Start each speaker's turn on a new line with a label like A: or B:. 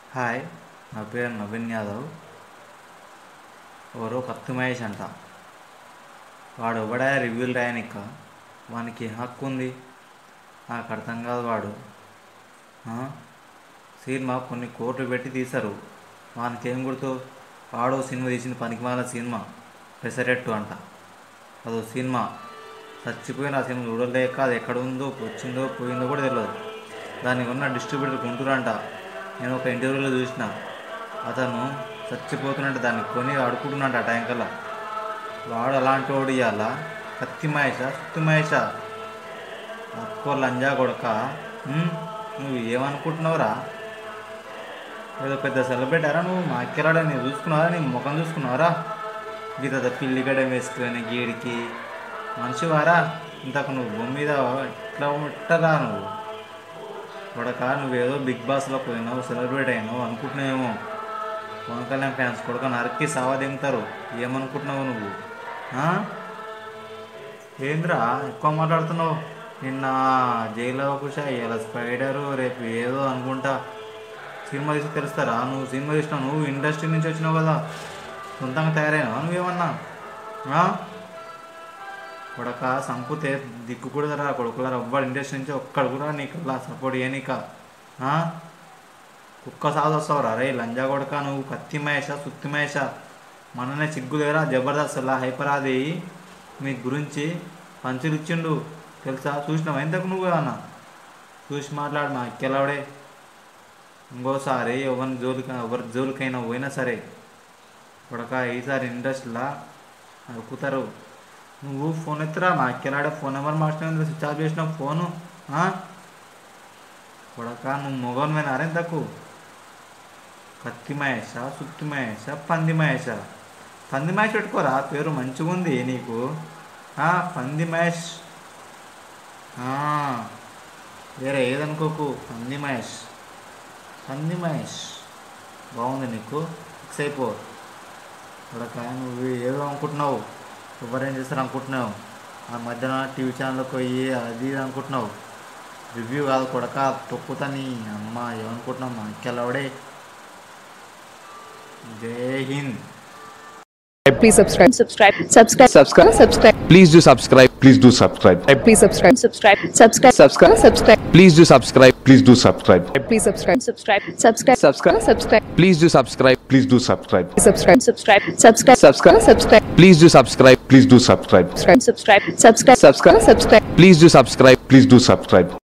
A: Hi నా పేరు నవీన్ యాదవ్ ఎవరో కత్తి మహేష్ అంట వాడు ఎవడా రివ్యూలు రాయనిక్క వానికి ఏం హక్కు ఉంది నాకు అర్థం కాదు వాడు ఆ? సినిమా కొన్ని కోట్లు పెట్టి తీశారు వానికి ఏం గుర్తు వాడో సినిమా తీసిన పనికిమాల సినిమా పెసరెట్టు అంట అదో సినిమా చచ్చిపోయిన ఆ సినిమా చూడలేక అది ఎక్కడ ఉందో వచ్చిందో పోయిందో కూడా తెలియదు దానికి ఉన్న డిస్ట్రిబ్యూటర్ గుంటూరు అంట నేను ఒక ఇంటర్వ్యూలో చూసిన అతను చచ్చిపోతున్నట్టు దాన్ని కొని అడుకుంటున్నాడు ఆ టైం కల్లా వాడు అలాంటి వాడు ఇవాళ కత్తి మహేష సుత్తి మహేష అక్కో లంజా కొడక ఉమ్, నువ్వు ఏమనుకుంటున్నావురా ఏదో పెద్ద సెలబ్రిటీరా నువ్వు మా అక్కరాడా నేను చూసుకున్నావా నీ ముఖం చూసుకున్నావరా గీత పిల్లిగడ వేసుకొని గీడికి మనిషివారా ఇంతకు నువ్వు భూమి మీద ఇట్లా ఇట్టరా నువ్వు కొడక నువ్వేదో బిగ్ బాస్లో పోయినావు సెలబ్రేట్ అయినావు అనుకుంటున్నావేమో పవన్ కళ్యాణ్ ఫ్యాన్స్ కొడక నరికి సావా దింగుతారు ఏమనుకుంటున్నావు నువ్వు ఆ? ఏంద్రా ఎక్కువ మాట్లాడుతున్నావు నిన్న జైలు అవకుశ ఇలా స్పైడరు రేపు ఏదో అనుకుంటా సినిమా తీసి తెలుస్తారా నువ్వు సినిమా తీసినావు నువ్వు ఇండస్ట్రీ నుంచి వచ్చినావు కదా సొంతంగా తయారైనావా నువ్వేమన్నా ఆ? కొడక సంపుతే దిక్కు కూడా రా కొడుకులారా ఎవ్వడు ఇండస్ట్రీ నుంచి ఒక్కడు కూడా నీకు అలా సపోర్ట్ చేయనీక ఆ? కుక్క సాగు వస్తావురా రే లంజా కొడక నువ్వు కత్తి మహేష సుత్తి మహేష మననే సిగ్గు దగ్గర జబర్దస్త్ అలా హైపర్ అది మీ గురించి పంచులు ఇచ్చిండు తెలుసా చూసినావా ఇంతకు నువ్వు అన్న చూసి మాట్లాడు మా ఎక్కెలావడే ఇంకోసారి ఎవరి జోలికి ఎవరి జోలికైనా పోయినా సరే కొడక ఈసారి ఇండస్ట్రీలో నరుకుతారు నువ్వు ఫోన్ ఎత్తురా మా అక్కెలాడే ఫోన్ నెంబర్ మార్చిన స్విచ్ ఆఫ్ చేసిన ఫోను ఆ? కొడక నువ్వు మొగన్ మీద అరే తక్కువ కత్తి మహేష సుత్తి మహేష పంది మహేష పంది మహేష్ పెట్టుకోరా పేరు మంచిగా ఉంది నీకు ఆ, పంది మహేష్ ఆ, వేరే ఏదనుకోకు పంది మహేష్ పంది మహేష్ బాగుంది నీకు ఫిక్స్ అయిపో కొడక నువ్వు ఏదో అనుకుంటున్నావు ఎవరేం చేస్తారు అనుకుంటున్నావు ఆ మధ్యన టీవీ ఛానల్కి పోయి అది ఇది అనుకుంటున్నావు రివ్యూ కాదు కొడక తొక్కుతా నీ అమ్మ ఏమనుకుంటున్నావు మా ఇంకెళ్ళవడే జై Hind
B: Please subscribe. Subscribe. Subscribe. Subscribe. Subscribe.
C: Please do subscribe.
D: Please do subscribe.
B: Please subscribe. Subscribe. Subscribe. Subscribe. Subscribe.
C: Please do subscribe.
D: Please do subscribe.
B: Please subscribe. Subscribe. Subscribe. Subscribe. Subscribe.
C: Please do subscribe.
D: Please do subscribe.
B: Subscribe. Subscribe. Subscribe. Subscribe. Subscribe.
C: Please do subscribe.
D: Please do subscribe.
B: Subscribe. Subscribe. Subscribe. Subscribe. Subscribe.
C: Please do subscribe.
D: Please do subscribe.